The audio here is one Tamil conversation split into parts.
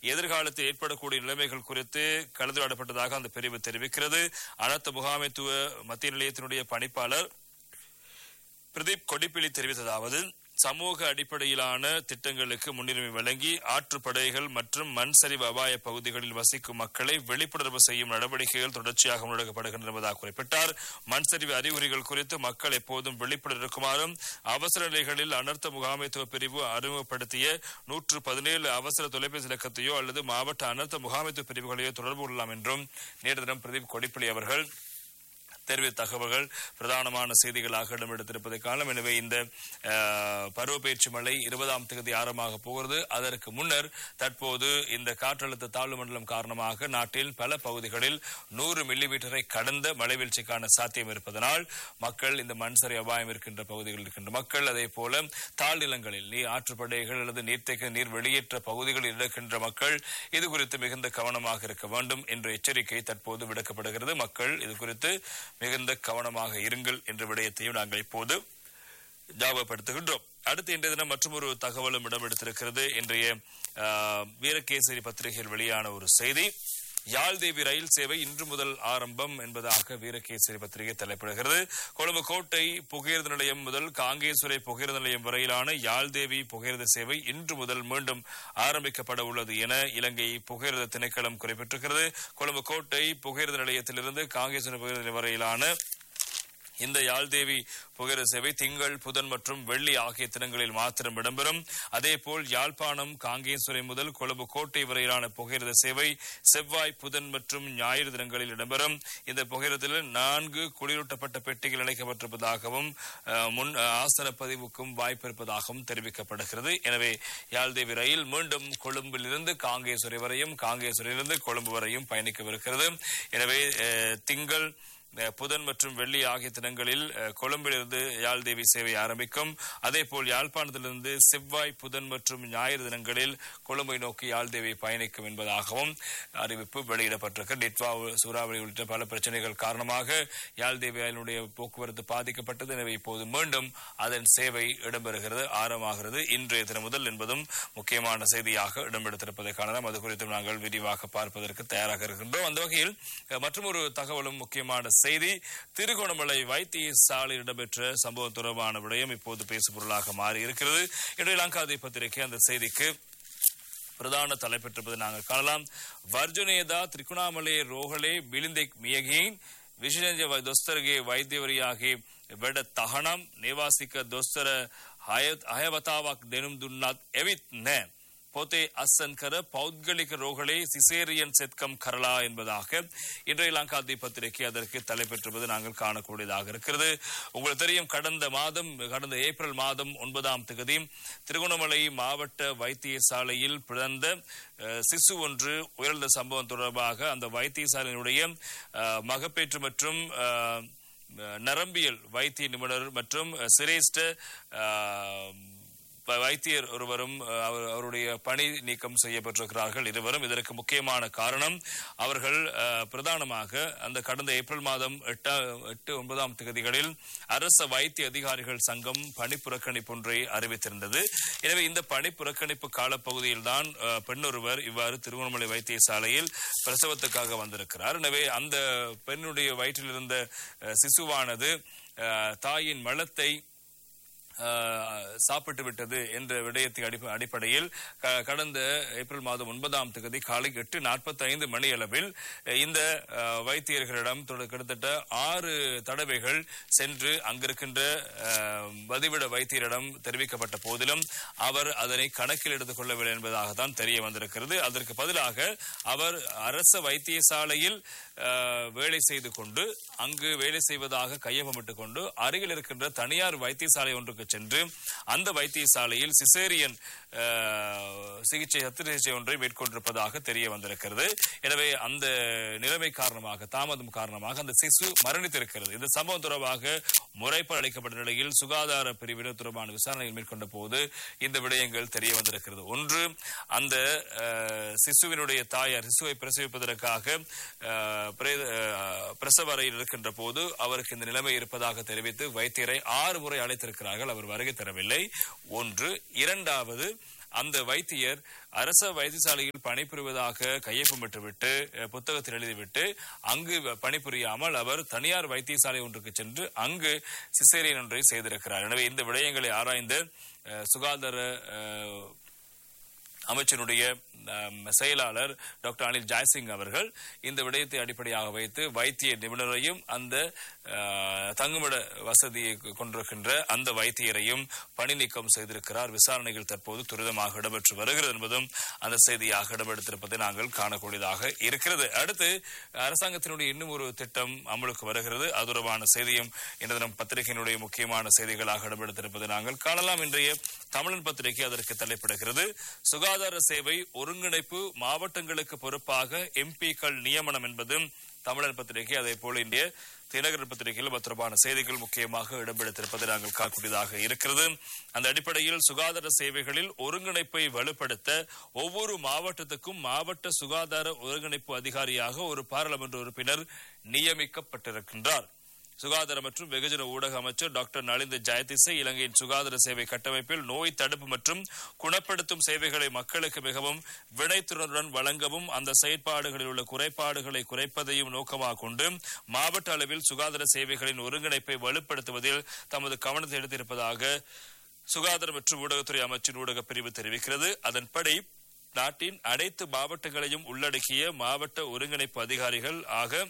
எதிர்காலத்தில் ஏற்படக்கூடிய நிலைமைகள் குறித்து கலந்துரையாடப்பட்டதாக அந்த பிரிவு தெரிவிக்கிறது அனர்த்த முகாமைத்துவ மத்திய நிலையத்தினுடைய பணிப்பாளர் பிரதீப் கொடிப்பிலி தெரிவித்ததாவது சமூக அடிப்படையிலான திட்டங்களுக்கு முன்னுரிமை வழங்கி ஆற்றுப்படைகள் மற்றும் மண் சரிவு அபாய பகுதிகளில் வசிக்கும் மக்களை விழிப்புணர்வு செய்யும் நடவடிக்கைகள் தொடர்ச்சியாக முன்னெடுக்கப்படுகின்றன என்பதாக குறிப்பிட்டார் மண் சரிவு அறிகுறிகள் குறித்து மக்கள் எப்போதும் விழிப்புணர்வு இருக்குமாறும் அவசர நிலைகளில் அனர்த்த முகாமைத்துவ பிரிவு அறிமுகப்படுத்திய நூற்று பதினேழு அவசர தொலைபேசி இலக்கத்தையோ அல்லது மாவட்ட அனர்த்த முகாமைத்துவ பிரிவுகளையோ தொடர்பு கொள்ளலாம் என்றும் நேற்று தினம் பிரதீப் கொடிப்பிலி அவர்கள் தெரிவித்த தகவல்கள் பிரதானமான செய்திகளாக இடம்பெடுத்திருப்பதை காரணம் எனவே இந்த அஹ், பருவப்பெயர்ச்சி மழை இருபதாம் தேதி ஆரம்பமாக போகிறது அதற்கு முன்னர் தற்போது இந்த காற்றழுத்த தாழ்வு மண்டலம் காரணமாக நாட்டில் பல பகுதிகளில் நூறு மில்லிமீட்டரை கடந்த மழை வீழ்ச்சிக்கான சாத்தியம் இருப்பதனால் மக்கள் இந்த மண்சரி அபாயம் இருக்கின்ற பகுதிகளில் இருக்கின்ற மக்கள் அதே போல தாழ்நிலங்களில் நீர் ஆற்றுப்படைகள் அல்லது நீர்த்தேக்க நீர் வெளியேற்ற பகுதிகளில் இருக்கின்ற மக்கள் இது குறித்து மிகுந்த கவனமாக இருக்க வேண்டும் என்ற எச்சரிக்கை தற்போது விடுக்கப்படுகிறது மக்கள் இது குறித்து மிகுந்த கவனமாக இருங்கள் என்ற விடயத்தையும் நாங்கள் இப்போது ஞாபகப்படுத்துகின்றோம் அடுத்து இன்றைய தினம் மற்றொரு தகவலும் இடம்பெடுத்திருக்கிறது இன்றைய ஆஹ், வீரகேசரி பத்திரிகையில் வெளியான ஒரு செய்தி யாழ்தேவி ரயில் சேவை இன்று முதல் ஆரம்பம் என்பதாக வீரகேசரி பத்திரிகை தலைப்பிடுகிறது கொழும்பு கோட்டை புகையிரத நிலையம் முதல் காங்கேசுரை புகையிரத நிலையம் வரையிலான யாழ்தேவி புகையிரத சேவை இன்று முதல் மீண்டும் ஆரம்பிக்கப்பட உள்ளது என இலங்கை புகையிரத திணைக்களம் குறிப்பிட்டிருக்கிறது கொழும்பு கோட்டை புகையிரத நிலையத்திலிருந்து காங்கேசுரை புகையிரத நிலையம் வரையிலான இந்த யாழ்தேவி புகையிர சேவை திங்கள் புதன் மற்றும் வெள்ளி ஆகிய தினங்களில் மாத்திரம் இடம்பெறும் அதேபோல் யாழ்ப்பாணம் காங்கேசுரை முதல் கொழும்பு கோட்டை வரையிலான புகையிரத சேவை செவ்வாய் புதன் மற்றும் ஞாயிறு தினங்களில் இடம்பெறும் இந்த புகையிரத்தில் நான்கு குளிரூட்டப்பட்ட பெட்டிகள் இணைக்கப்பட்டிருப்பதாகவும் அஹ், முன் அஹ், ஆசன பதிவுக்கும் வாய்ப்பு இருப்பதாகவும் தெரிவிக்கப்படுகிறது எனவே யாழ்தேவி ரயில் மீண்டும் கொழும்பிலிருந்து காங்கேசுரை வரையும் காங்கேசுரையிலிருந்து கொழும்பு வரையும் பயணிக்கவிருக்கிறது எனவே அஹ், திங்கள் அஹ், புதன் மற்றும் வெள்ளி ஆகிய தினங்களில் அஹ், கொழும்பிலிருந்து யாழ்தேவி சேவை ஆரம்பிக்கும் அதேபோல் யாழ்ப்பாணத்திலிருந்து செவ்வாய் புதன் மற்றும் ஞாயிறு தினங்களில் கொழும்பை நோக்கி யாழ்தேவி பயணிக்கும் என்பதாகவும் அறிவிப்பு வெளியிடப்பட்டிருக்கு டிட்வா சூறாவளி உள்ளிட்ட பல பிரச்சனைகள் காரணமாக யாழ்தேவி ரயிலுடைய போக்குவரத்து பாதிக்கப்பட்டது எனவே இப்போது மீண்டும் அதன் சேவை இடம்பெறுகிறது ஆரம்பமாகிறது இன்றைய தினம் முதல் என்பதும் முக்கியமான செய்தியாக இடம்பெடுத்திருப்பதை காணலாம் அது குறித்தும் நாங்கள் விரிவாக பார்ப்பதற்கு தயாராக இருக்கின்றோம் அந்த வகையில் அஹ், மற்றொரு தகவலும் முக்கியமான செய்தி திருகோணமலை வைத்தியசாலையில் இடம்பெற்ற சம்பவம் தொடர்பான விடயம் இப்போது பேசுபொருளாக மாறி இருக்கிறது இன்றைய லங்காதி பத்திரிகை அந்த செய்திக்கு ಪ್ರಧಾನ ತಲೆಪೆಟ್ಟಿರುವುದು ನಾங்கள் ಕಾಣலாம் ವರ್ಜುನೇದ ತ್ರಿಕುಣಾಮಲೆ ರೋಹಳೆ ಬಿಳಿಂದೆಕ್ ಮಿಯಗೀನ್ ವಿಶೇಷ ವೈ- ದೊಸ್ತರಿಗೆ ವೈದ್ಯವರಿಯಾಗಿ ಬೆಡ ತಹಣಂ ನೇವಾಸಿಕ ದೊಸ್ತರ ಹಯ- ಹಯವತಾවක් දෙනුම් දුන්නත් එවිත් නෑ போத்தே அசன்கர பௌத்கலிக ரோகலே சிசேரியன் செத்கம் கரலா என்பதாக இன்றைய லங்காதி பத்திரிகை அதற்கு தலைப்பெற்றுவது நாங்கள் காணக்கூடியதாக இருக்கிறது உங்களுக்கு தெரியும் கடந்த மாதம் கடந்த ஏப்ரல் மாதம் ஒன்பதாம் தேதி திருகோணமலை மாவட்ட வைத்தியசாலையில் பிறந்த அஹ், சிசு ஒன்று உயர்ந்த சம்பவம் தொடர்பாக அந்த வைத்தியசாலையினுடைய அஹ், மகப்பேற்று மற்றும் அஹ், நரம்பியல் வைத்திய நிபுணர் மற்றும் சிரேஷ்ட அஹ், வ- வைத்தியர் ஒருவரும் அஹ், அவர் அவருடைய பணி நீக்கம் செய்யப்பட்டிருக்கிறார்கள் இருவரும் இதற்கு முக்கியமான காரணம் அவர்கள் அஹ், பிரதானமாக அந்த கடந்த ஏப்ரல் மாதம் எட்டா எட்டு ஒன்பதாம் தேதிகளில் அரச வைத்திய அதிகாரிகள் சங்கம் பணி புறக்கணிப்பு ஒன்றை அறிவித்திருந்தது எனவே இந்த பணி புறக்கணிப்பு காலப்பகுதியில் தான் பெண்ணொருவர் இவ்வாறு திருவண்ணாமலை வைத்தியசாலையில் பிரசவத்துக்காக வந்திருக்கிறார் எனவே அந்த பெண்ணுடைய வயிற்றில் இருந்த அஹ், சிசுவானது அஹ், தாயின் மலத்தை ஆஹ், சாப்பிட்டு விட்டது என்ற விடயத்தின் அடிப்ப- அடிப்படையில் க- கடந்த ஏப்ரல் மாதம் ஒன்பதாம் தேதி காலை எட்டு நாற்பத்தி ஐந்து மணி அளவில் அஹ், இந்த ஆஹ், வைத்தியர்களிடம் தொட- கிட்டத்தட்ட ஆறு தடவைகள் சென்று அங்கிருக்கின்ற ஆஹ், வதிவிட வைத்தியரிடம் தெரிவிக்கப்பட்ட போதிலும் அவர் அதனை கணக்கில் எடுத்துக் கொள்ளவில்லை என்பதாகத்தான் தெரிய வந்திருக்கிறது அதற்கு பதிலாக அவர் அரச வைத்தியசாலையில் ஆஹ், வேலை செய்து கொண்டு அங்கு வேலை செய்வதாக கையொப்பமிட்டுக் கொண்டு அருகில் இருக்கின்ற தனியார் வைத்தியசாலை ஒன்றுக்கு சென்று அந்த வைத்தியசாலையில் சிசேரியன் ஆஹ், சிகிச்சை சத்திர சிகிச்சை ஒன்றை மேற்கொண்டிருப்பதாக தெரிய வந்திருக்கிறது எனவே அந்த நிலைமை காரணமாக தாமதம் காரணமாக அந்த சிசு மரணித்திருக்கிறது இந்த சம்பவம் தொடர்பாக முறைப்பாடு அளிக்கப்பட்ட நிலையில் சுகாதார பிரிவினர் தொடர்பான விசாரணைகள் மேற்கொண்ட போது இந்த விடயங்கள் தெரிய வந்திருக்கிறது ஒன்று அந்த ஆஹ், சிசுவினுடைய தாயார் சிசுவை பிரசவிப்பதற்காக ஆஹ், பிரே- ஆஹ், பிரசவ அறையில் இருக்கின்ற போது அவருக்கு இந்த நிலைமை இருப்பதாக தெரிவித்து வைத்தியரை ஆறு முறை அழைத்திருக்கிறார்கள் அவர் வருகை தரவில்லை ஒன்று இரண்டாவது அந்த வைத்தியர் அரச வைத்தியசாலையில் பணிபுரிவதாக கையொப்பமிட்டுவிட்டு அஹ், புத்தகத்தில் எழுதிவிட்டு அங்கு வ- பணிபுரியாமல் அவர் தனியார் வைத்தியசாலை ஒன்றுக்கு சென்று அங்கு சிசேரியன் ஒன்றை செய்திருக்கிறார் எனவே இந்த விடயங்களை ஆராய்ந்த அஹ், சுகாதார அஹ், அமைச்சருடைய அம், செயலாளர் டாக்டர் அனில் ஜாய்சிங் அவர்கள் இந்த விடயத்தை அடிப்படையாக வைத்து வைத்திய நிபுணரையும் அந்த அஹ், தங்குமிட வசதியை கொண்டிருக்கின்ற அந்த வைத்தியரையும் பணி நீக்கம் செய்திருக்கிறார் விசாரணைகள் தற்போது துரிதமாக இடம்பெற்று வருகிறது என்பதும் அந்த செய்தியாக இடம்பெடுத்திருப்பதை நாங்கள் காணக்கூடியதாக இருக்கிறது அடுத்து அரசாங்கத்தினுடைய இன்னும் ஒரு திட்டம் அமலுக்கு வருகிறது அது தொடர்பான செய்தியும் இந்த தினம் பத்திரிகையினுடைய முக்கியமான செய்திகளாக இடம்பெடுத்திருப்பதை நாங்கள் காணலாம் இன்றைய தமிழன் பத்திரிகை அதற்கு தலைப்பிடுகிறது சுகாதார சேவை ஒருங்கிணைப்பு மாவட்டங்களுக்கு பொறுப்பாக எம்பிக்கள் நியமனம் என்பதும் தமிழன் பத்திரிகை அதே போல இந்திய தினகரன் பத்திரிகையில் அது தொடர்பான செய்திகள் முக்கியமாக இடம்பெடுத்திருப்பதை நாங்கள் காணக்கூடியதாக இருக்கிறது அந்த அடிப்படையில் சுகாதார சேவைகளில் ஒருங்கிணைப்பை வலுப்படுத்த ஒவ்வொரு மாவட்டத்துக்கும் மாவட்ட சுகாதார ஒருங்கிணைப்பு அதிகாரியாக ஒரு பாராளுமன்ற உறுப்பினர் நியமிக்கப்பட்டிருக்கின்றார் சுகாதார மற்றும் வெகுஜன ஊடக அமைச்சர் டாக்டர் நலிந்த ஜெயதிசை இலங்கையின் சுகாதார சேவை கட்டமைப்பில் நோய் தடுப்பு மற்றும் குணப்படுத்தும் சேவைகளை மக்களுக்கு மிகவும் வினைத்துறனுடன் வழங்கவும் அந்த செயற்பாடுகளில் உள்ள குறைபாடுகளை குறைப்பதையும் நோக்கமாக கொண்டு மாவட்ட அளவில் சுகாதார சேவைகளின் ஒருங்கிணைப்பை வலுப்படுத்துவதில் தமது கவனத்தை எடுத்திருப்பதாக சுகாதார மற்றும் ஊடகத்துறை அமைச்சின் ஊடக பிரிவு தெரிவிக்கிறது அதன்படி நாட்டின் அனைத்து மாவட்டங்களையும் உள்ளடக்கிய மாவட்ட ஒருங்கிணைப்பு அதிகாரிகள் ஆக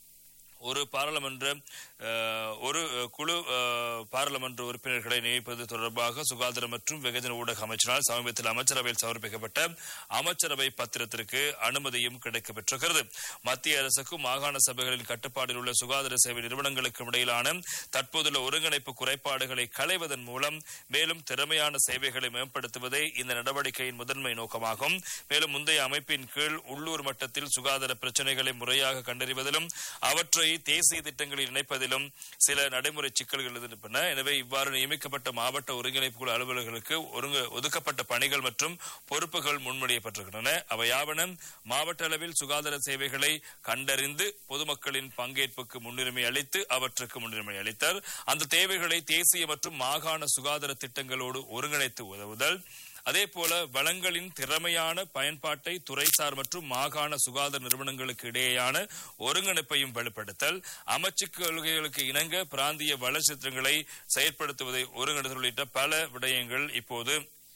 ஒரு பாராளுமன்ற அஹ், ஒரு அஹ், குழு அஹ், பாராளுமன்ற உறுப்பினர்களை நியமிப்பது தொடர்பாக சுகாதார மற்றும் வெகுஜன ஊடக அமைச்சரால் சமீபத்தில் அமைச்சரவையில் சமர்ப்பிக்கப்பட்ட அமைச்சரவை பத்திரத்திற்கு அனுமதியும் கிடைக்கப்பெற்றிருக்கிறது மத்திய அரசுக்கும் மாகாண சபைகளின் கட்டுப்பாட்டில் உள்ள சுகாதார சேவை நிறுவனங்களுக்கும் இடையிலான தற்போதுள்ள ஒருங்கிணைப்பு குறைபாடுகளை களைவதன் மூலம் மேலும் திறமையான சேவைகளை மேம்படுத்துவதே இந்த நடவடிக்கையின் முதன்மை நோக்கமாகும் மேலும் முந்தைய அமைப்பின் கீழ் உள்ளூர் மட்டத்தில் சுகாதார பிரச்சனைகளை முறையாக கண்டறிவதிலும் அவற்றை தேசிய திட்டங்களில் இணைப்பதிலும் சில நடைமுறை சிக்கல்கள் இருந்தன எனவே இவ்வாறு நியமிக்கப்பட்ட மாவட்ட ஒருங்கிணைப்பு குழு அலுவலர்களுக்கு ஒருங்க ஒதுக்கப்பட்ட பணிகள் மற்றும் பொறுப்புகள் முன்மொழியப்பட்டிருக்கின்றன அவையாவன மாவட்ட அளவில் சுகாதார சேவைகளை கண்டறிந்து பொதுமக்களின் பங்கேற்புக்கு முன்னுரிமை அளித்து அவற்றுக்கு முன்னுரிமை அளித்தல் அந்த தேவைகளை தேசிய மற்றும் மாகாண சுகாதார திட்டங்களோடு ஒருங்கிணைத்து உதவுதல் அதே போல வளங்களின் திறமையான பயன்பாட்டை துறைசார் மற்றும் மாகாண சுகாதார நிறுவனங்களுக்கு இடையேயான ஒருங்கிணைப்பையும் வலுப்படுத்தல் அமைச்சு கொள்கைகளுக்கு இணங்க பிராந்திய வளர்ச்சி திட்டங்களை செயற்படுத்துவதை ஒருங்கிணைத்தல் உள்ளிட்ட பல விடயங்கள் இப்போது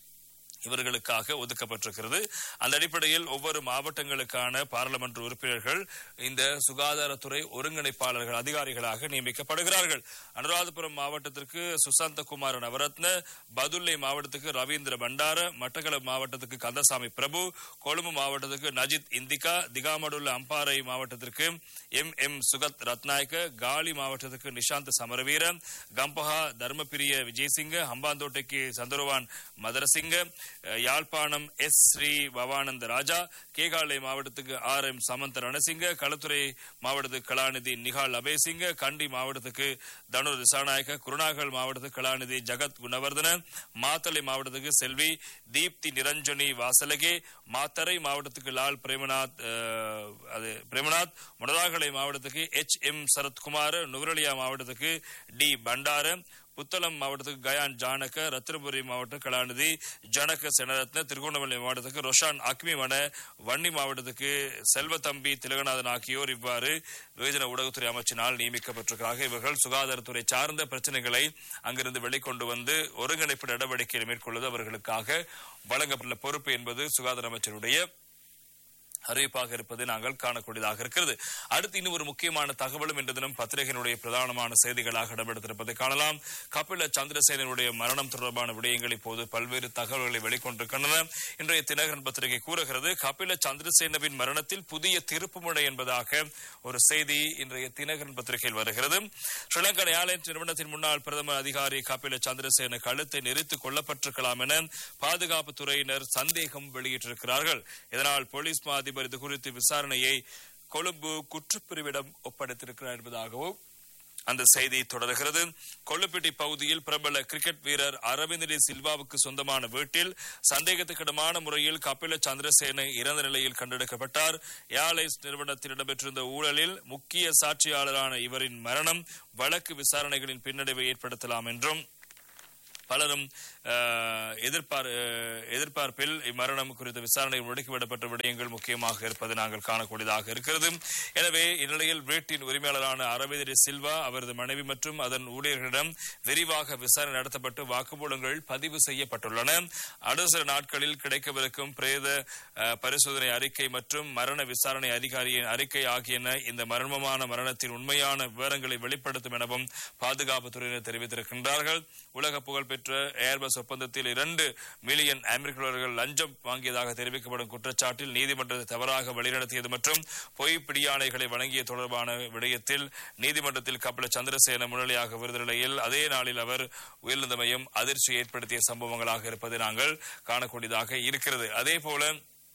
இவர்களுக்காக ஒதுக்கப்பட்டிருக்கிறது அந்த அடிப்படையில் ஒவ்வொரு மாவட்டங்களுக்கான பாராளுமன்ற உறுப்பினர்கள் இந்த சுகாதாரத்துறை ஒருங்கிணைப்பாளர்கள் அதிகாரிகளாக நியமிக்கப்படுகிறார்கள் அனுராதபுரம் மாவட்டத்திற்கு சுசாந்தகுமார் நவரத்ன பதுல்லை மாவட்டத்துக்கு ரவீந்திர பண்டார மட்டக்களப்பு மாவட்டத்துக்கு கந்தசாமி பிரபு கொழும்பு மாவட்டத்துக்கு நஜித் இந்திகா திகாமடுள்ள அம்பாறை மாவட்டத்திற்கு எம் எம் சுகத் ரத்நாயக்க காலி மாவட்டத்துக்கு நிஷாந்த் சமரவீர கம்பஹா தர்மபிரிய விஜயசிங்க ஹம்பாந்தோட்டைக்கு சந்திரவான் மதரசிங்க அஹ், யாழ்ப்பாணம் எஸ் ஸ்ரீ பவானந்த ராஜா கேகாலை மாவட்டத்துக்கு ஆர் எம் சமந்த ரணசிங்க களத்துறை மாவட்டத்துக்கு கலாநிதி நிகால் அபேசிங்க கண்டி மாவட்டத்துக்கு தனுர் திசாநாயக்க குருநாகல் மாவட்டத்துக்கு கலாநிதி ஜகத் குணவர்தன மாத்தளை மாவட்டத்துக்கு செல்வி தீப்தி நிரஞ்சனி வாசலகே மாத்தரை மாவட்டத்துக்கு லால் பிரேமநாத் அஹ், அது பிரேமநாத் முனராகலை மாவட்டத்துக்கு எச் எம் சரத்குமார் நுவரலியா மாவட்டத்துக்கு டி பண்டார புத்தளம் மாவட்டத்துக்கு கயான் ஜானக ரத்தினபுரி மாவட்டம் கலாநிதி ஜனக செனரத்ன திருகோணமலை மாவட்டத்துக்கு ரொஷான் அக்மிமன வன்னி மாவட்டத்துக்கு செல்வத்தம்பி திலகநாதன் ஆகியோர் இவ்வாறு வெகுஜன ஊடகத்துறை அமைச்சினால் நியமிக்கப்பட்டிருக்கிறார்கள் இவர்கள் சுகாதாரத்துறை சார்ந்த பிரச்சனைகளை அங்கிருந்து வெளிக்கொண்டு வந்து ஒருங்கிணைப்பு நடவடிக்கைகளை மேற்கொள்வது அவர்களுக்காக வழங்கப்பட்டுள்ள பொறுப்பு என்பது சுகாதார அமைச்சருடைய அறிவிப்பாக இருப்பதை நாங்கள் காணக்கூடியதாக இருக்கிறது அடுத்து இன்னும் ஒரு முக்கியமான தகவலும் இன்று தினம் பத்திரிகையினுடைய பிரதானமான செய்திகளாக இடம்பெடுத்திருப்பதை காணலாம் கபில சந்திரசேனனுடைய மரணம் தொடர்பான விடயங்கள் இப்போது பல்வேறு தகவல்களை வெளிக்கொண்டிருக்கின்றன இன்றைய தினகரன் பத்திரிகை கூறுகிறது கபில சந்திரசேனவின் மரணத்தில் புதிய திருப்புமுனை என்பதாக ஒரு செய்தி இன்றைய தினகரன் பத்திரிகையில் வருகிறது ஸ்ரீலங்கா ஏர்லைன்ஸ் நிறுவனத்தின் முன்னாள் பிரதமர் அதிகாரி கபில சந்திரசேன கழுத்தை நெரித்துக் கொல்லப்பட்டிருக்கலாம் என பாதுகாப்பு துறையினர் சந்தேகம் வெளியிட்டிருக்கிறார்கள் இதனால் போலீஸ் மா அதிபர் இது குறித்து விசாரணையை கொழும்பு குற்றப்பிரிவிடம் ஒப்படைத்திருக்கிறார் என்பதாகவும் அந்த செய்தி தொடர்கிறது கொள்ளுப்பட்டி பகுதியில் பிரபல கிரிக்கெட் வீரர் அரவிந்த் சில்வாவுக்கு சொந்தமான வீட்டில் சந்தேகத்துக்கிடமான முறையில் கபில சந்திரசேன இறந்த நிலையில் கண்டெடுக்கப்பட்டார் ஏர்லைன்ஸ் நிறுவனத்தில் இடம்பெற்றிருந்த ஊழலில் முக்கிய சாட்சியாளரான இவரின் மரணம் வழக்கு விசாரணைகளின் பின்னடைவை ஏற்படுத்தலாம் என்றும் பலரும் அஹ், எதிர்பார் அஹ், எதிர்பார்ப்பில் இம்மரணம் குறித்த விசாரணை முடுக்கிவிடப்பட்ட விடயங்கள் முக்கியமாக இருப்பது நாங்கள் காணக்கூடியதாக இருக்கிறது எனவே இந்நிலையில் வீட்டின் உரிமையாளரான அரவிந்த் சில்வா அவரது மனைவி மற்றும் அதன் ஊழியர்களிடம் விரிவாக விசாரணை நடத்தப்பட்டு வாக்குமூலங்கள் பதிவு செய்யப்பட்டுள்ளன அடுத்த சில நாட்களில் கிடைக்கவிருக்கும் பிரேத அஹ், பரிசோதனை அறிக்கை மற்றும் மரண விசாரணை அதிகாரியின் அறிக்கை ஆகியன இந்த மர்மமான மரணத்தின் உண்மையான விவரங்களை வெளிப்படுத்தும் எனவும் பாதுகாப்புத்துறையினர் தெரிவித்திருக்கின்றார்கள் உலக புகழ்பெற்ற ஏர்பஸ் ஒப்பந்தத்தில் இரண்டு மில்லியன் அமெரிக்க டாலர்கள் லஞ்சம் வாங்கியதாக தெரிவிக்கப்படும் குற்றச்சாட்டில் நீதிமன்றத்தை தவறாக வழிநடத்தியது மற்றும் பொய் பிடியாணைகளை வழங்கிய தொடர்பான விடயத்தில் நீதிமன்றத்தில் கபில சந்திரசேன முன்னிலையாக விருது நிலையில் அதே நாளில் அவர் உயிரிழந்தமையும் அதிர்ச்சி ஏற்படுத்திய சம்பவங்களாக இருப்பதை நாங்கள் காணக்கூடியதாக இருக்கிறது அதே போல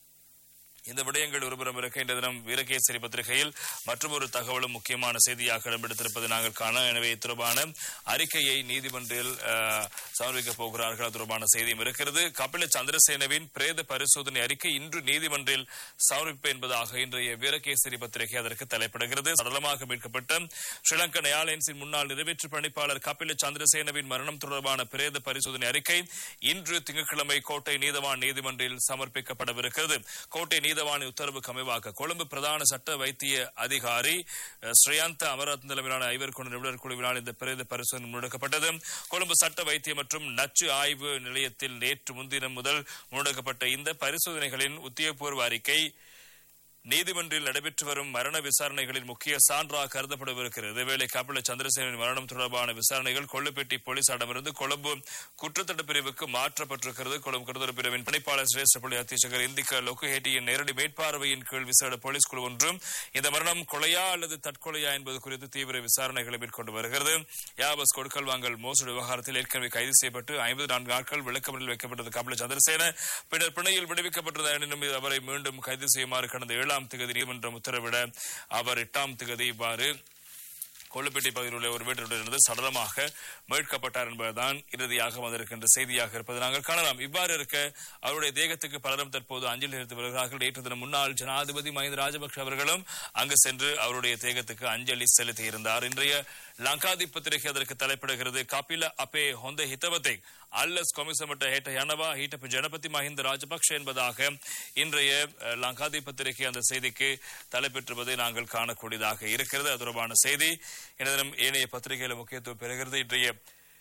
இந்த விடயங்கள் ஒருபுறம் இருக்க இன்று தினம் வீரகேசரி பத்திரிகையில் மற்றொரு தகவலும் முக்கியமான செய்தியாக இடம்பெடுத்திருப்பது நாங்கள் காண எனவே இது தொடர்பான அறிக்கையை நீதிமன்றில் அஹ், சமர்ப்பிக்கப் போகிறார்கள் அது தொடர்பான செய்தியும் இருக்கிறது கபில சந்திரசேனவின் பிரேத பரிசோதனை அறிக்கை இன்று நீதிமன்றில் சமர்ப்பிப்பு என்பதாக இன்றைய வீரகேசரி பத்திரிகை அதற்கு தலைப்படுகிறது சடலமாக மீட்கப்பட்ட ஸ்ரீலங்கன் ஏர்லைன்ஸின் முன்னாள் நிறைவேற்று பணிப்பாளர் கபில சந்திரசேனவின் மரணம் தொடர்பான பிரேத பரிசோதனை அறிக்கை இன்று திங்கட்கிழமை கோட்டை நீதவான் நீதிமன்றில் சமர்ப்பிக்கப்படவிருக்கிறது கோட்டை நீதவான் உத்தரவுக்கு அமைவாக கொழும்பு பிரதான சட்ட வைத்திய அதிகாரி அஹ், ஸ்ரீயாந்த அமரத் தலைமையிலான ஐவர் கொண்ட நிபுணர் குழுவினால் இந்த பிரேத பரிசோதனை முன்னெடுக்கப்பட்டது கொழும்பு சட்ட வைத்திய மற்றும் நச்சு ஆய்வு நிலையத்தில் நேற்று முன்தினம் முதல் முன்னெடுக்கப்பட்ட இந்த பரிசோதனைகளின் உத்தியோகபூர்வ அறிக்கை நீதிமன்றில் நடைபெற்று வரும் மரண விசாரணைகளின் முக்கிய சான்றாக கருதப்படவிருக்கிறது இதேவேளை கபில சந்திரசேனின் மரணம் தொடர்பான விசாரணைகள் கொள்ளுப்பேட்டி போலீசாரிடமிருந்து கொழும்பு குற்றத்தடுப்பு பிரிவுக்கு மாற்றப்பட்டிருக்கிறது கொழும்பு குற்றத்தடுப்பு பிரிவின் பணிப்பாளர் சிரேஷ்ட புலி அத்தியட்சகர் இந்திக்க லொக்குஹேட்டியின் நேரடி மேற்பார்வையின் கீழ் விசேட போலீஸ் குழு ஒன்றும் இந்த மரணம் கொலையா அல்லது தற்கொலையா என்பது குறித்து தீவிர விசாரணைகளை மேற்கொண்டு வருகிறது யாபஸ் கொடுக்கல் வாங்கல் மோசடி விவகாரத்தில் ஏற்கனவே கைது செய்யப்பட்டு ஐம்பது நான்கு நாட்கள் விளக்கமறில் வைக்கப்பட்டது கபில சந்திரசேன பின்னர் பிணையில் விடுவிக்கப்பட்டது எனினும் அவரை மீண்டும் கைது செய்யுமாறு கடந்த ஏழாம் திகதி நீதிமன்றம் உத்தரவிட அவர் எட்டாம் திகதி இவ்வாறு கொள்ளுப்பேட்டை பகுதியில் உள்ள ஒரு வீட்டிலிருந்து சடலமாக மீட்கப்பட்டார் என்பதுதான் இறுதியாக வந்திருக்கின்ற செய்தியாக இருப்பது நாங்கள் காணலாம் இவ்வாறு இருக்க அவருடைய தேகத்துக்கு பலரும் தற்போது அஞ்சலி செலுத்தி வருகிறார்கள் நேற்று தினம் முன்னாள் ஜனாதிபதி மஹிந்த ராஜபக்ஷ அவர்களும் அங்கு சென்று அவருடைய தேகத்துக்கு அஞ்சலி செலுத்தியிருந்தார் இன்றைய லங்காதி பத்திரிகை அதற்கு தலைப்பிடுகிறது கபில அப்பே ஹொந்த ஹிதவத்தை அல்லஸ் கொமிசமட்ட ஹேட்ட யனவா ஹீட்டப்பு ஜனபதி மஹிந்த ராஜபக்ஷ என்பதாக இன்றைய அஹ், லங்காதி பத்திரிகை அந்த செய்திக்கு தலைப்பெற்றுவதை நாங்கள் காணக்கூடியதாக இருக்கிறது அது தொடர்பான செய்தி எனதினம் ஏனைய பத்திரிகையில முக்கியத்துவம் பெறுகிறது இன்றைய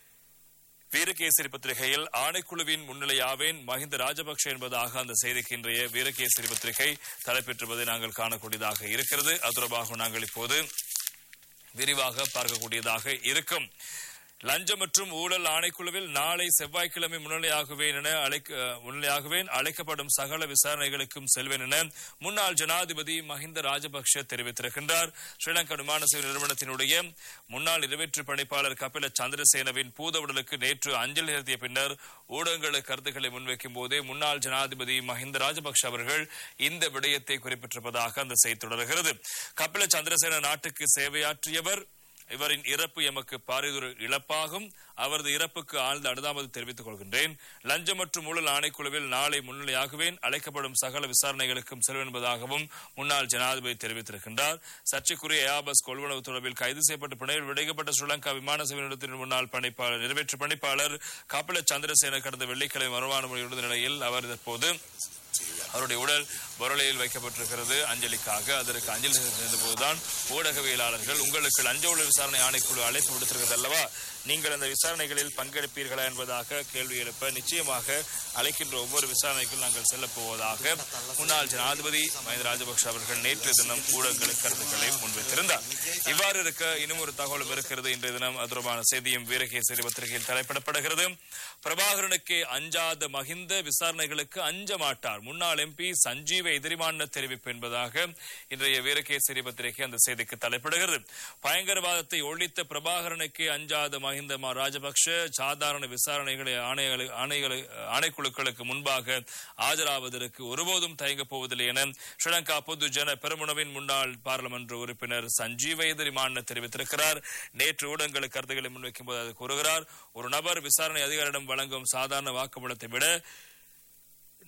வீரகேசரி பத்திரிகையில் ஆணைக்குழுவின் முன்னிலையாவேன் மஹிந்த ராஜபக்ஷ என்பதாக அந்த செய்திக்கு இன்றைய வீரகேசரி பத்திரிகை தலைப்பெற்றுவதை நாங்கள் காணக்கூடியதாக இருக்கிறது அது தொடர்பாக நாங்கள் இப்போது விரிவாக பார்க்கக்கூடியதாக இருக்கும் லஞ்சம் மற்றும் ஊழல் ஆணைக்குழுவில் நாளை செவ்வாய்க்கிழமை முன்னிலையாகுவேன் என அழைக்க முன்னிலையாகுவேன் அழைக்கப்படும் சகல விசாரணைகளுக்கும் செல்வேன் என முன்னாள் ஜனாதிபதி மஹிந்த ராஜபக்ஷ தெரிவித்திருக்கின்றார் ஸ்ரீலங்கா விமான சேவை நிறுவனத்தினுடைய முன்னாள் நிறைவேற்று பணிப்பாளர் கபில சந்திரசேனவின் பூதவுடலுக்கு நேற்று அஞ்சலி செலுத்திய பின்னர் ஊடகங்களுக்கு கருத்துக்களை முன்வைக்கும் போதே முன்னாள் ஜனாதிபதி மஹிந்த ராஜபக்ஷ அவர்கள் இந்த விடயத்தை குறிப்பிட்டிருப்பதாக அந்த செய்தி தொடர்கிறது கபில சந்திரசேன நாட்டுக்கு சேவையாற்றியவர் இவரின் இறப்பு எமக்கு பாரிதொரு இழப்பாகும் அவரது இறப்புக்கு ஆழ்ந்த அனுதாபத்தை தெரிவித்துக் கொள்கின்றேன் லஞ்சம் மற்றும் ஊழல் ஆணைக்குழுவில் நாளை முன்னிலையாகுவேன் அழைக்கப்படும் சகல விசாரணைகளுக்கும் செல்வேன் என்பதாகவும் முன்னாள் ஜனாதிபதி தெரிவித்திருக்கின்றார் சர்ச்சைக்குரிய ஏஆபஸ் கொள்வனவு தொடர்பில் கைது செய்யப்பட்டு பிணையில் விடைக்கப்பட்ட ஸ்ரீலங்கா விமான சேவை நிறுவனத்தின் முன்னாள் பணிப்பாளர் நிறைவேற்று பணிப்பாளர் கபில சந்திரசேன கடந்த வெள்ளிக்கிழமை வருமான மொழியுள்ள நிலையில் அவர் தற்போது அவருடைய உடல் பொருளையில் வைக்கப்பட்டிருக்கிறது அஞ்சலிக்காக அதற்கு அஞ்சலி செலுத்திய போதுதான் ஊடகவியலாளர்கள் உங்களுக்கு லஞ்ச ஊழல் விசாரணை ஆணைக்குழு அழைப்பு விடுத்திருக்கிறது அல்லவா நீங்கள் அந்த விசாரணைகளில் பங்கெடுப்பீர்களா என்பதாக கேள்வி எழுப்ப நிச்சயமாக அழைக்கின்ற ஒவ்வொரு விசாரணைக்கும் நாங்கள் செல்லப் போவதாக முன்னாள் ஜனாதிபதி மஹிந்த ராஜபக்ஷ அவர்கள் நேற்று தினம் ஊடகங்களுக்கு கருத்துக்களை முன்வைத்திருந்தார் இவ்வாறு இருக்க இன்னும் ஒரு தகவலும் இருக்கிறது இன்றைய தினம் அது தொடர்பான செய்தியும் வீரகேசரி பத்திரிகையில் தலைப்பிடப்படுகிறது பிரபாகரனுக்கே அஞ்சாத மகிந்த விசாரணைகளுக்கு அஞ்ச மாட்டார் முன்னாள் எம்பி சஞ்சீவ எதிரிமான தெரிவிப்பு என்பதாக இன்றைய வீரகேசரி பத்திரிகை அந்த செய்திக்கு தலைப்பிடுகிறது பயங்கரவாதத்தை ஒழித்த பிரபாகரனுக்கே அஞ்சாத மஹிந்த மா ராஜபக்ஷ சாதாரண விசாரணைகளை ஆணைகளை ஆணைகளை ஆணைக்குழுக்களுக்கு முன்பாக ஆஜராவதற்கு ஒருபோதும் தயங்கப் போவதில்லை என ஸ்ரீலங்கா பொது ஜன பெருமுனவின் முன்னாள் பாராளுமன்ற உறுப்பினர் சஞ்சீவ எதிரிமான தெரிவித்திருக்கிறார் நேற்று ஊடகங்களுக்கு கருத்துக்களை முன்வைக்கும் போது அது கூறுகிறார் ஒரு நபர் விசாரணை அதிகாரியிடம் வழங்கும் சாதாரண வாக்குமூலத்தை விட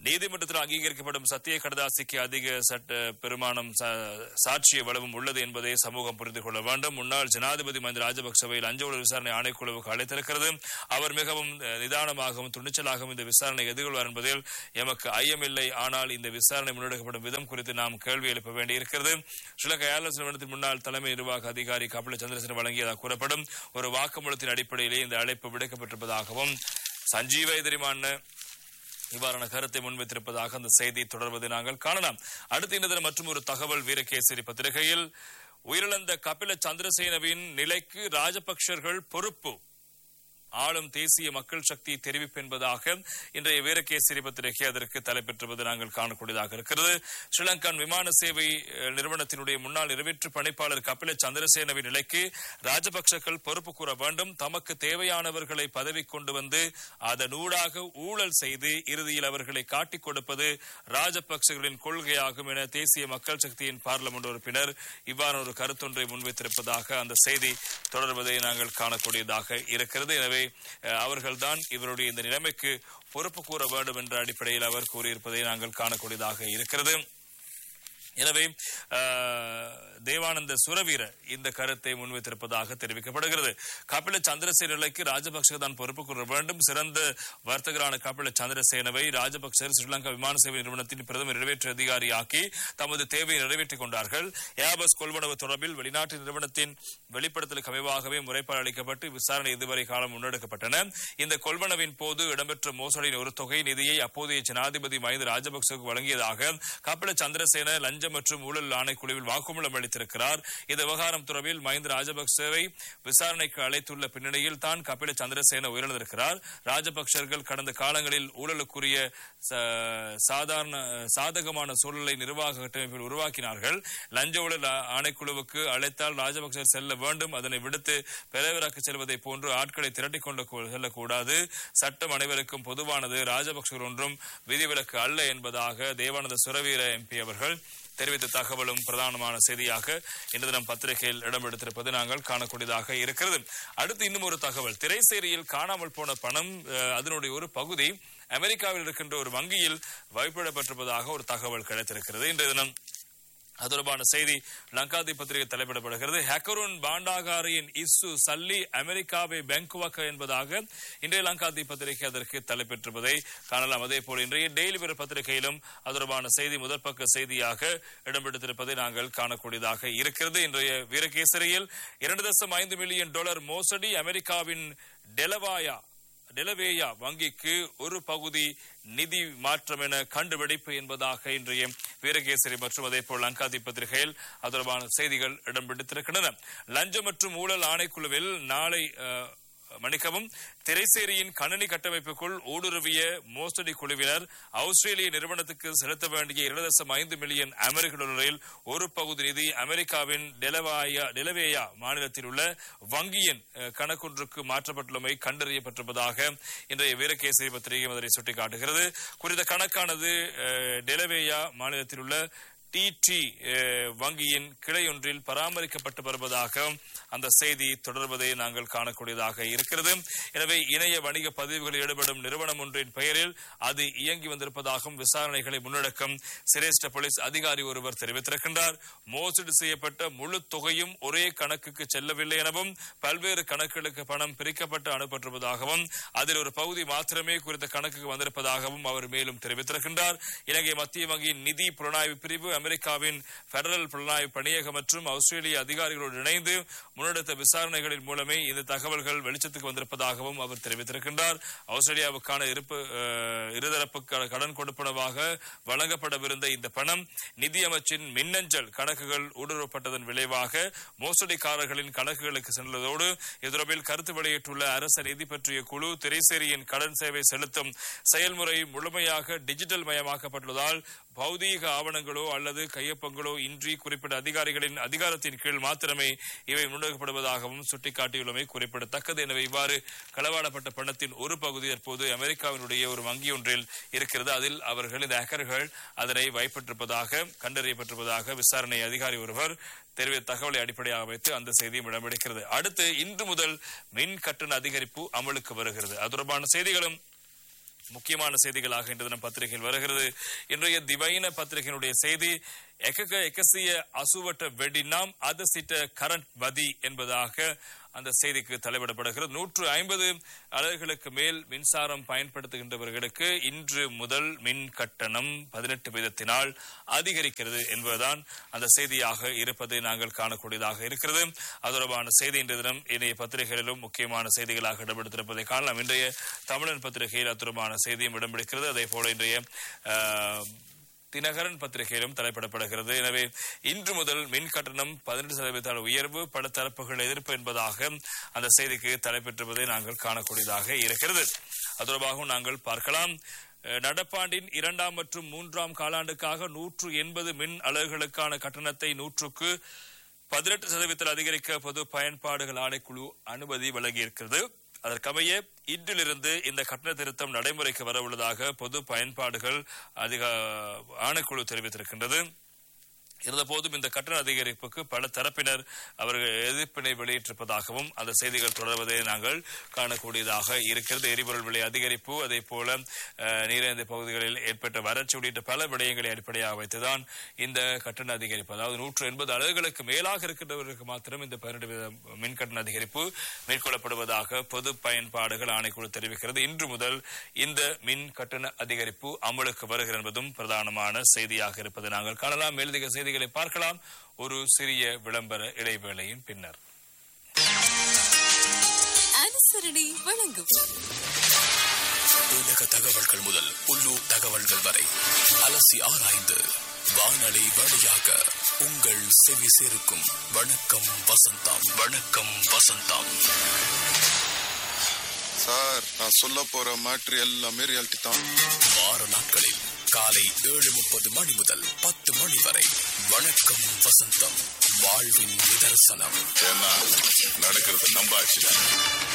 நீதிமன்றத்தில் அங்கீகரிக்கப்படும் சத்திய கடதாசிக்கு அதிக சட்ட பெருமானம் சா- சாட்சிய வளமும் உள்ளது என்பதை சமூகம் புரிந்து கொள்ள வேண்டும் முன்னாள் ஜனாதிபதி மஹிந்த ராஜபக்சவை லஞ்ச ஊழல் விசாரணை ஆணைக்குழுவுக்கு அழைத்திருக்கிறது அவர் மிகவும் அஹ், நிதானமாகவும் துணிச்சலாகவும் இந்த விசாரணை எதிர்கொள்வார் என்பதில் எமக்கு ஐயமில்லை ஆனால் இந்த விசாரணை முன்னெடுக்கப்படும் விதம் குறித்து நாம் கேள்வி எழுப்ப வேண்டியிருக்கிறது ஸ்ரீலங்கா ஏர்லைன்ஸ் நிறுவனத்தின் முன்னாள் தலைமை நிர்வாக அதிகாரி கபில சந்திரசேன வழங்கியதாக கூறப்படும் ஒரு வாக்குமூலத்தின் அடிப்படையிலே இந்த அழைப்பு விடுக்கப்பட்டிருப்பதாகவும் சஞ்சீவ எதிரிமான இவ்வாறான கருத்தை முன்வைத்திருப்பதாக அந்த செய்தி தொடர்வதை நாங்கள் காணலாம் அடுத்த இந்த தினம் மற்றும் ஒரு தகவல் வீரகேசரி பத்திரிகையில் உயிரிழந்த கபில சந்திரசேனவின் நிலைக்கு ராஜபக்சர்கள் பொறுப்பு ஆளும் தேசிய மக்கள் சக்தி தெரிவிப்பு என்பதாக இன்றைய வீரகேசரி பத்திரிகை அதற்கு தலைப்பெற்றுவது நாங்கள் காணக்கூடியதாக இருக்கிறது ஸ்ரீலங்கன் விமான சேவை அஹ், நிறுவனத்தினுடைய முன்னாள் நிறைவேற்று பணிப்பாளர் கபில சந்திரசேனவின் நிலைக்கு ராஜபக்சர்கள் பொறுப்பு கூற வேண்டும் தமக்கு தேவையானவர்களை பதவி கொண்டு வந்து அதனூடாக ஊழல் செய்து இறுதியில் அவர்களை காட்டிக் கொடுப்பது ராஜபக்சர்களின் கொள்கையாகும் என தேசிய மக்கள் சக்தியின் பார்லமெண்ட் உறுப்பினர் இவ்வாறான ஒரு கருத்தொன்றை முன்வைத்திருப்பதாக அந்த செய்தி தொடர்வதை நாங்கள் காணக்கூடியதாக இருக்கிறது எனவே அஹ், அவர்கள்தான் இவருடைய இந்த நிலைமைக்கு பொறுப்பு கூற வேண்டும் என்ற அடிப்படையில் அவர் கூறியிருப்பதை நாங்கள் காணக்கூடியதாக இருக்கிறது எனவே அஹ், தேவானந்த சுரவீர இந்த கருத்தை முன்வைத்திருப்பதாக தெரிவிக்கப்படுகிறது கபில சந்திரசேன நிலைக்கு ராஜபக்சே தான் பொறுப்பு கூற வேண்டும் சிறந்த வர்த்தகரான கபில சந்திரசேனவை ராஜபக்சர் ஸ்ரீலங்கா விமான சேவை நிறுவனத்தின் பிரதம நிறைவேற்று அதிகாரியாக்கி தமது தேவையை நிறைவேற்றிக் கொண்டார்கள் ஏபஸ் கொள்வனவு தொடர்பில் வெளிநாட்டு நிறுவனத்தின் வெளிப்படுத்தலுக்கு அமைவாகவே முறைப்பாடு அளிக்கப்பட்டு விசாரணை இதுவரை காலம் முன்னெடுக்கப்பட்டன இந்த கொள்வனவின் போது இடம்பெற்ற மோசடியின் ஒரு தொகை நிதியை அப்போதைய ஜனாதிபதி மஹிந்த ராஜபக்சவுக்கு வழங்கியதாக கபில சந்திரசேன லஞ்சம் மற்றும் ஊழல் ஆணைக்குழுவில் வாக்குமூலம் அளித்திருக்கிறார் இந்த விவகாரம் தொடர்பில் மஹிந்த ராஜபக்சவை விசாரணைக்கு அழைத்துள்ள பின்னணியில் தான் கபில சந்திரசேன உயிரிழந்திருக்கிறார் ராஜபக்சர்கள் கடந்த காலங்களில் ஊழலுக்குரிய ச- சாதாரண சாதகமான சூழலை நிர்வாக கட்டமைப்பில் உருவாக்கினார்கள் லஞ்ச ஊழல் ஆ- ஆணைக்குழுவுக்கு அழைத்தால் ராஜபக்சர் செல்ல வேண்டும் அதனை விடுத்து பெறவராக்கு செல்வதை போன்று ஆட்களை திரட்டிக் கொண்டு கூ- செல்லக்கூடாது சட்டம் அனைவருக்கும் பொதுவானது ராஜபக்சர் ஒன்றும் விதிவிலக்கு அல்ல என்பதாக தேவானந்த சுரவீர எம்பி அவர்கள் தெரிவித்த தகவலும் பிரதானமான செய்தியாக இன்று தினம் பத்திரிகையில் இடம்பெடுத்திருப்பது நாங்கள் காணக்கூடியதாக இருக்கிறது அடுத்து இன்னும் ஒரு தகவல் திரைசேரியில் காணாமல் போன பணம் அஹ், அதனுடைய ஒரு பகுதி அமெரிக்காவில் இருக்கின்ற ஒரு வங்கியில் வைப்பிடப்பட்டிருப்பதாக ஒரு தகவல் கிடைத்திருக்கிறது இன்றைய தினம் அது தொடர்பான செய்தி லங்காதி பத்திரிகை தலைப்பிடப்படுகிறது ஹேக்கருன் பாண்டாகாரியின் இஸ்ஸு சல்லி அமெரிக்காவை பேங்குவாக்க என்பதாக இன்றைய லங்காதி பத்திரிகை அதற்கு தலைப்பெற்றிருப்பதை காணலாம் அதே போல் இன்றைய டெய்லி வீர பத்திரிகையிலும் அது தொடர்பான செய்தி முதற் பக்க செய்தியாக இடம்பெடுத்திருப்பதை நாங்கள் காணக்கூடியதாக இருக்கிறது இன்றைய வீரகேசரியில் இரண்டு தசம் ஐந்து மில்லியன் டாலர் மோசடி அமெரிக்காவின் டெலவாயா டெலவேயா வங்கிக்கு ஒரு பகுதி நிதி மாற்றம் என கண்டுபிடிப்பு என்பதாக இன்றைய வீரகேசரி மற்றும் அதே போல் லங்காதி பத்திரிகையில் அது தொடர்பான செய்திகள் இடம்பெடுத்திருக்கின்றன லஞ்சம் மற்றும் ஊழல் ஆணைக்குழுவில் நாளை அஹ், மன்னிக்கவும் திரைசேரியின் கணனி கட்டமைப்புக்குள் ஊடுருவிய மோசடி குழுவினர் ஆஸ்திரேலிய நிறுவனத்துக்கு செலுத்த வேண்டிய இரண்டு தசம் ஐந்து மில்லியன் அமெரிக்க டாலரில் ஒரு பகுதி நிதி அமெரிக்காவின் டெலவாயா டெலவேயா மாநிலத்தில் உள்ள வங்கியின் அஹ், கணக்கொன்றுக்கு மாற்றப்பட்டுள்ளமை கண்டறியப்பட்டிருப்பதாக இன்றைய வீரகேசரி பத்திரிகை அதனை சுட்டிக்காட்டுகிறது குறித்த கணக்கானது அஹ், டெலவேயா மாநிலத்தில் உள்ள டிடி வங்கியின் கிளையொன்றில் பராமரிக்கப்பட்டு வருவதாக அந்த செய்தி தொடர்வதை நாங்கள் காணக்கூடியதாக இருக்கிறது எனவே இணைய வணிக பதிவுகளில் ஈடுபடும் நிறுவனம் ஒன்றின் பெயரில் அது இயங்கி வந்திருப்பதாகவும் விசாரணைகளை முன்னெடுக்கும் சிரேஷ்ட போலீஸ் அதிகாரி ஒருவர் தெரிவித்திருக்கின்றார் மோசடி செய்யப்பட்ட முழு தொகையும் ஒரே கணக்குக்கு செல்லவில்லை எனவும் பல்வேறு கணக்குகளுக்கு பணம் பிரிக்கப்பட்டு அனுப்பப்பட்டிருப்பதாகவும் அதில் ஒரு பகுதி மாத்திரமே குறித்த கணக்குக்கு வந்திருப்பதாகவும் அவர் மேலும் தெரிவித்திருக்கின்றார் இலங்கை மத்திய வங்கியின் நிதி புலனாய்வு பிரிவு அமெரிக்காவின் பெடரல் புலனாய்வு பணியகம் மற்றும் ஆஸ்திரேலிய அதிகாரிகளோடு இணைந்து முன்னெடுத்த விசாரணைகளின் மூலமே இந்த தகவல்கள் வெளிச்சத்துக்கு வந்திருப்பதாகவும் அவர் தெரிவித்திருக்கின்றார் ஆஸ்திரேலியாவுக்கான இருப்பு அஹ், இருதரப்பு க- கடன் கொடுப்பனவாக வழங்கப்படவிருந்த இந்த பணம் நிதியமைச்சின் மின்னஞ்சல் கணக்குகள் ஊடுருவப்பட்டதன் விளைவாக மோசடிக்காரர்களின் கணக்குகளுக்கு சென்றதோடு இது தொடர்பில் கருத்து வெளியிட்டுள்ள அரச நிதி பற்றிய குழு திரைசேரியின் கடன் சேவை செலுத்தும் செயல்முறை முழுமையாக டிஜிட்டல் மயமாக்கப்பட்டுள்ளதால் பௌதீக ஆவணங்களோ அல்லது கையொப்பங்களோ இன்றி குறிப்பிட்ட அதிகாரிகளின் அதிகாரத்தின் கீழ் மாத்திரமே இவை முன்னெடுக்கப்படுவதாகவும் சுட்டிக்காட்டியுள்ளமை குறிப்பிடத்தக்கது எனவே இவ்வாறு களவாடப்பட்ட பணத்தின் ஒரு பகுதி தற்போது அமெரிக்காவினுடைய ஒரு வங்கி ஒன்றில் இருக்கிறது அதில் அவர்கள் இந்த ஹேக்கர்கள் அதனை வைப்பட்டிருப்பதாக கண்டறியப்பட்டிருப்பதாக விசாரணை அதிகாரி ஒருவர் தெரிவித்த தகவலை அடிப்படையாக வைத்து அந்த செய்தியும் இடம்பெடுக்கிறது அடுத்து இன்று முதல் மின் கட்டண அதிகரிப்பு அமலுக்கு வருகிறது அது தொடர்பான செய்திகளும் முக்கியமான செய்திகளாக இன்று தினம் பத்திரிகையில் வருகிறது இன்றைய திவைன பத்திரிகையினுடைய செய்தி எக்கக எக்கசிய அசுவட்ட வெடினாம் அதசிட்ட கரண்ட் வதி என்பதாக அந்த செய்திக்கு தலைவிடப்படுகிறது நூற்று ஐம்பது அலகுகளுக்கு மேல் மின்சாரம் பயன்படுத்துகின்றவர்களுக்கு இன்று முதல் மின் கட்டணம் பதினெட்டு வீதத்தினால் அதிகரிக்கிறது என்பதுதான் அந்த செய்தியாக இருப்பதை நாங்கள் காணக்கூடியதாக இருக்கிறது அது தொடர்பான செய்தி இன்றைய தினம் இணைய பத்திரிகைகளிலும் முக்கியமான செய்திகளாக இடம்பெடுத்திருப்பதை காணலாம் இன்றைய தமிழன் பத்திரிகையில் அது தொடர்பான செய்தியும் இடம்பிடிக்கிறது அதே போல இன்றைய ஆஹ், தினகரன் பத்திரிகையிலும் தலைப்பிடப்படுகிறது எனவே இன்று முதல் மின் கட்டணம் பதினெட்டு சதவீத உயர்வு பல தரப்புகள் எதிர்ப்பு என்பதாக அந்த செய்திக்கு தலைப்பெற்றிருப்பதை நாங்கள் காணக்கூடியதாக இருக்கிறது அது தொடர்பாகவும் நாங்கள் பார்க்கலாம் அஹ், நடப்பாண்டின் இரண்டாம் மற்றும் மூன்றாம் காலாண்டுக்காக நூற்று எண்பது மின் அலகுகளுக்கான கட்டணத்தை நூற்றுக்கு பதினெட்டு சதவீதத்தில் அதிகரிக்க பொது பயன்பாடுகள் ஆணைக்குழு அனுமதி வழங்கியிருக்கிறது அதற்கமைய இன்றிலிருந்து இந்த கட்டண திருத்தம் நடைமுறைக்கு வரவுள்ளதாக பொது பயன்பாடுகள் அதிக ஆணைக்குழு தெரிவித்திருக்கின்றது இருந்தபோதும் இந்த கட்டண அதிகரிப்புக்கு பல தரப்பினர் அவர்கள் எதிர்ப்பினை வெளியிட்டிருப்பதாகவும் அந்த செய்திகள் தொடர்வதை நாங்கள் காணக்கூடியதாக இருக்கிறது எரிபொருள் விலை அதிகரிப்பு அதே போல அஹ், நீரேந்த பகுதிகளில் ஏற்பட்ட வறட்சி உள்ளிட்ட பல விடயங்களை அடிப்படையாக வைத்துதான் இந்த கட்டண அதிகரிப்பு அதாவது நூற்று எண்பது அலகுகளுக்கு மேலாக இருக்கின்றவர்களுக்கு மாத்திரம் இந்த பதினெட்டு வீத மின் கட்டண அதிகரிப்பு மேற்கொள்ளப்படுவதாக பொது பயன்பாடுகள் ஆணைக்குழு தெரிவிக்கிறது இன்று முதல் இந்த மின் கட்டண அதிகரிப்பு அமலுக்கு வருகிறது என்பதும் பிரதானமான செய்தியாக இருப்பதை நாங்கள் காணலாம் மேலதிக செய்திகளை பார்க்கலாம் ஒரு சிறிய விளம்பர இடைவேளையின் பின்னர் அனுசரணை வழங்கும் உலக தகவல்கள் முதல் உள்ளூர் தகவல்கள் வரை அலசி ஆராய்ந்து வானொலி வழியாக உங்கள் செவி சேர்க்கும் வணக்கம் வசந்தம் வணக்கம் வசந்தம் சார் நான் சொல்ல போற மேட்ரு எல்லாமே ரியாலிட்டி தான் வார நாட்களில் காலை ஏழு முப்பது மணி முதல் பத்து மணி வரை வணக்கம் வசந்தம் வாழ்வின் நிதர்சனம் ஏன்னா நடக்கிறது நம்ம ஆட்சி